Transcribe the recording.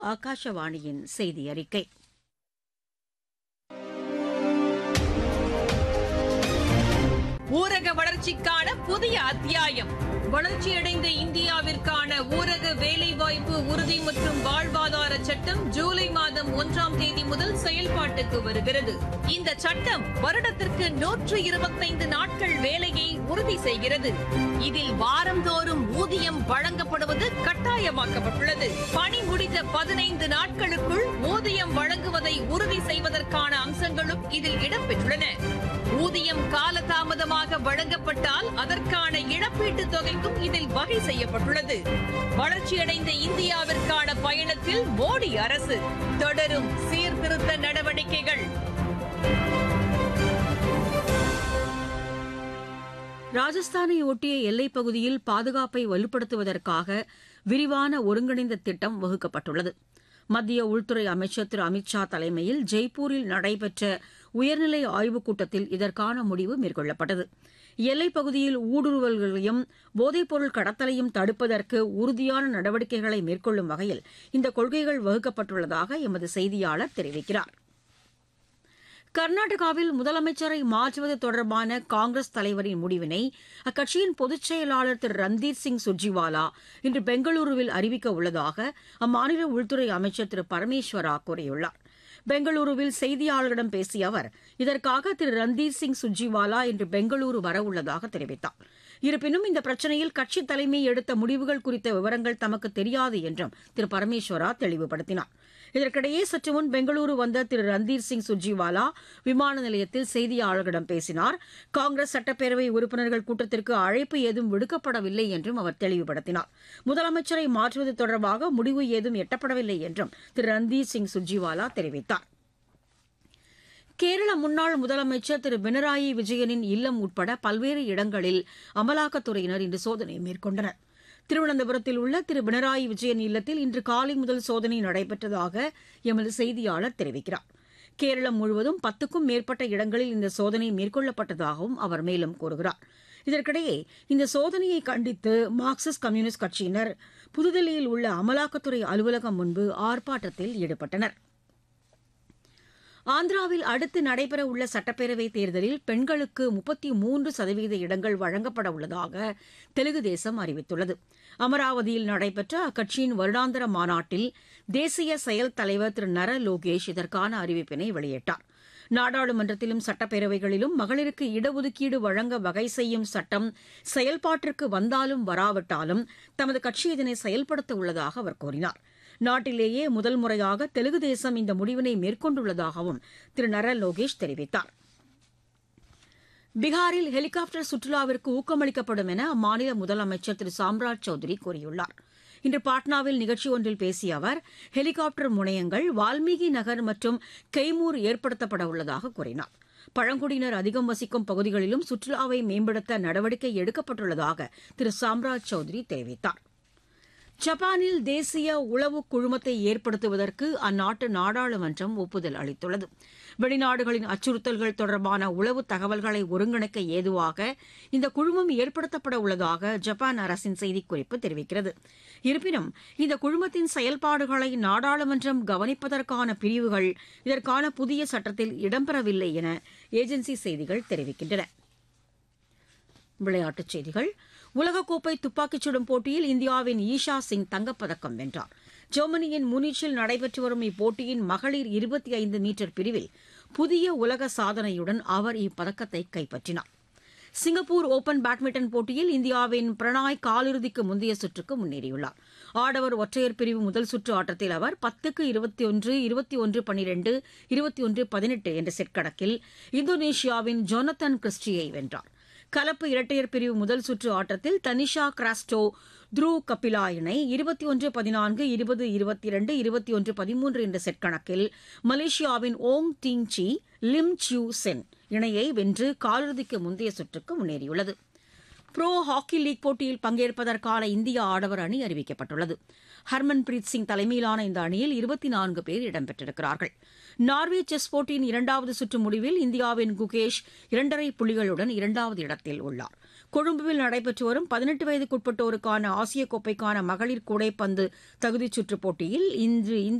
ஆகாஷவாணியின் செய்தி அறிக்கை ஊரக வளர்ச்சிக்கான புதிய அத்தியாயம் வளர்ச்சியடைந்த இந்தியாவிற்கான ஊரக வேலைவாய்ப்பு உறுதி மற்றும் வாழ்வாதார சட்டம் ஜூலை மாதம் ஒன்றாம் தேதி முதல் செயல்பாட்டுக்கு வருகிறது இந்த சட்டம் வருடத்திற்கு நூற்று இருபத்தைந்து நாட்கள் வேலையை உறுதி செய்கிறது இதில் வாரந்தோறும் ஊதியம் வழங்கப்படுவது கட்டாயமாக்கப்பட்டுள்ளது பணி முடிந்த பதினைந்து நாட்களுக்குள் ஊதியம் வழங்குவதை உறுதி செய்வதற்கான அம்சங்களும் இதில் இடம்பெற்றுள்ளன ஊதியம் காலதாமதமாக வழங்கப்பட்டால் அதற்கான இழப்பீட்டுத் தொகைக்கும் இதில் வகை செய்யப்பட்டுள்ளது வளர்ச்சியடைந்த இந்தியாவிற்கான பயணத்தில் மோடி அரசு தொடரும் சீர்திருத்த நடவடிக்கைகள் ராஜஸ்தானை ஒட்டிய எல்லைப் பகுதியில் பாதுகாப்பை வலுப்படுத்துவதற்காக விரிவான ஒருங்கிணைந்த திட்டம் வகுக்கப்பட்டுள்ளது மத்திய உள்துறை அமைச்சர் திரு அமித் ஷா தலைமையில் ஜெய்ப்பூரில் நடைபெற்ற உயர்நிலை ஆய்வுக் கூட்டத்தில் இதற்கான முடிவு மேற்கொள்ளப்பட்டது எல்லைப் பகுதியில் ஊடுருவல்களையும் போதைப்பொருள் கடத்தலையும் தடுப்பதற்கு உறுதியான நடவடிக்கைகளை மேற்கொள்ளும் வகையில் இந்த கொள்கைகள் வகுக்கப்பட்டுள்ளதாக எமது செய்தியாளர் தெரிவிக்கிறார் கர்நாடகாவில் முதலமைச்சரை மாற்றுவது தொடர்பான காங்கிரஸ் தலைவரின் முடிவினை அக்கட்சியின் பொதுச் செயலாளர் திரு ரந்தீர் சிங் சுர்ஜிவாலா இன்று பெங்களூருவில் அறிவிக்க உள்ளதாக அம்மாநில உள்துறை அமைச்சர் திரு பரமேஸ்வரா கூறியுள்ளார் பெங்களூருவில் செய்தியாளர்களிடம் பேசிய அவர் இதற்காக திரு ரந்தீர் சிங் சுர்ஜிவாலா இன்று பெங்களூரு வரவுள்ளதாக தெரிவித்தார் இருப்பினும் இந்த பிரச்சினையில் கட்சித் தலைமை எடுத்த முடிவுகள் குறித்த விவரங்கள் தமக்கு தெரியாது என்றும் திரு பரமேஸ்வரா தெளிவுபடுத்தினார் இதற்கிடையே சற்று முன் பெங்களூரு வந்த திரு ரந்தீர் சிங் சுர்ஜிவாலா விமான நிலையத்தில் செய்தியாளர்களிடம் பேசினார் காங்கிரஸ் சட்டப்பேரவை உறுப்பினர்கள் கூட்டத்திற்கு அழைப்பு ஏதும் விடுக்கப்படவில்லை என்றும் அவர் தெளிவுபடுத்தினார் முதலமைச்சரை மாற்றுவது தொடர்பாக முடிவு ஏதும் எட்டப்படவில்லை என்றும் திரு ரந்தீர் சிங் சுர்ஜிவாலா தெரிவித்தார் கேரள முன்னாள் முதலமைச்சர் திரு பினராயி விஜயனின் இல்லம் உட்பட பல்வேறு இடங்களில் அமலாக்கத்துறையினர் இன்று சோதனை மேற்கொண்டனர் திருவனந்தபுரத்தில் உள்ள திரு பினராயி விஜயன் இல்லத்தில் இன்று காலை முதல் சோதனை நடைபெற்றதாக எமது செய்தியாளர் தெரிவிக்கிறார் கேரளம் முழுவதும் பத்துக்கும் மேற்பட்ட இடங்களில் இந்த சோதனை மேற்கொள்ளப்பட்டதாகவும் அவர் மேலும் கூறுகிறார் இதற்கிடையே இந்த சோதனையை கண்டித்து மார்க்சிஸ்ட் கம்யூனிஸ்ட் கட்சியினர் புதுதில்லியில் உள்ள அமலாக்கத்துறை அலுவலகம் முன்பு ஆர்ப்பாட்டத்தில் ஈடுபட்டனர் ஆந்திராவில் அடுத்து நடைபெற உள்ள சட்டப்பேரவைத் தேர்தலில் பெண்களுக்கு முப்பத்தி மூன்று சதவீத இடங்கள் வழங்கப்பட உள்ளதாக தெலுங்கு தேசம் அறிவித்துள்ளது அமராவதியில் நடைபெற்ற அக்கட்சியின் வருடாந்திர மாநாட்டில் தேசிய செயல் தலைவர் திரு நர லோகேஷ் இதற்கான அறிவிப்பினை வெளியிட்டார் நாடாளுமன்றத்திலும் சட்டப்பேரவைகளிலும் மகளிருக்கு இடஒதுக்கீடு வழங்க வகை செய்யும் சட்டம் செயல்பாட்டிற்கு வந்தாலும் வராவிட்டாலும் தமது கட்சி இதனை செயல்படுத்த உள்ளதாக அவர் கூறினார் நாட்டிலேயே முதல் முறையாக தெலுங்கு தேசம் இந்த முடிவினை மேற்கொண்டுள்ளதாகவும் திரு நர லோகேஷ் தெரிவித்தார் பீகாரில் ஹெலிகாப்டர் சுற்றுலாவிற்கு ஊக்கமளிக்கப்படும் என அம்மாநில முதலமைச்சர் திரு சாம்ராஜ் சௌத்ரி கூறியுள்ளார் இன்று பாட்னாவில் நிகழ்ச்சி ஒன்றில் பேசிய அவர் ஹெலிகாப்டர் முனையங்கள் வால்மீகி நகர் மற்றும் கெய்மூர் ஏற்படுத்தப்பட உள்ளதாக கூறினார் பழங்குடியினர் அதிகம் வசிக்கும் பகுதிகளிலும் சுற்றுலாவை மேம்படுத்த நடவடிக்கை எடுக்கப்பட்டுள்ளதாக திரு சாம்ராஜ் சௌத்ரி தெரிவித்தார் ஜப்பானில் தேசிய உளவு குழுமத்தை ஏற்படுத்துவதற்கு அந்நாட்டு நாடாளுமன்றம் ஒப்புதல் அளித்துள்ளது வெளிநாடுகளின் அச்சுறுத்தல்கள் தொடர்பான உளவு தகவல்களை ஒருங்கிணைக்க ஏதுவாக இந்த குழுமம் ஏற்படுத்தப்பட உள்ளதாக ஜப்பான் அரசின் செய்திக்குறிப்பு தெரிவிக்கிறது இருப்பினும் இந்த குழுமத்தின் செயல்பாடுகளை நாடாளுமன்றம் கவனிப்பதற்கான பிரிவுகள் இதற்கான புதிய சட்டத்தில் இடம்பெறவில்லை என ஏஜென்சி செய்திகள் தெரிவிக்கின்றன விளையாட்டுச் செய்திகள் உலகக்கோப்பை துப்பாக்கிச் சுடும் போட்டியில் இந்தியாவின் ஈஷா சிங் தங்கப்பதக்கம் வென்றார் ஜெர்மனியின் முனிச்சில் நடைபெற்று வரும் இப்போட்டியின் மகளிர் இருபத்தி ஐந்து மீட்டர் பிரிவில் புதிய உலக சாதனையுடன் அவர் இப்பதக்கத்தை கைப்பற்றினார் சிங்கப்பூர் ஓபன் பேட்மிண்டன் போட்டியில் இந்தியாவின் பிரணாய் காலிறுதிக்கு முந்தைய சுற்றுக்கு முன்னேறியுள்ளார் ஆடவர் ஒற்றையர் பிரிவு முதல் சுற்று ஆட்டத்தில் அவர் பத்துக்கு இருபத்தி ஒன்று இருபத்தி ஒன்று பனிரெண்டு இருபத்தி ஒன்று பதினெட்டு என்ற செட் கணக்கில் இந்தோனேஷியாவின் ஜொனத்தன் கிறிஸ்டியை வென்றார் கலப்பு இரட்டையர் பிரிவு முதல் சுற்று ஆட்டத்தில் தனிஷா கிராஸ்டோ த்ரூ கபிலா இணை இருபத்தி ஒன்று பதினான்கு இருபது இருபத்தி இரண்டு இருபத்தி ஒன்று பதிமூன்று என்ற செட் கணக்கில் மலேசியாவின் Ong Ting Chi Lim Chiew Sien இணையை வென்று காலிறுதிக்கு முந்தைய சுற்றுக்கு முன்னேறியுள்ளது புரோ ஹாக்கி லீக் போட்டியில் பங்கேற்பதற்கான இந்திய ஆடவர் அணி அறிவிக்கப்பட்டுள்ளது ஹர்மன்பிரீத் சிங் தலைமையிலான இந்த அணியில் இருபத்தி நான்கு பேர் இடம்பெற்றிருக்கிறார்கள் நார்வே செஸ் போட்டியின் இரண்டாவது சுற்று முடிவில் இந்தியாவின் குகேஷ் இரண்டரை புள்ளிகளுடன் இரண்டாவது இடத்தில் உள்ளார் கொழும்புவில் நடைபெற்று வரும் பதினெட்டு வயதுக்குட்பட்டோருக்கான ஆசிய கோப்பைக்கான மகளிர் கூடைப்பந்து தகுதிச் சுற்றுப் போட்டியில் இன்று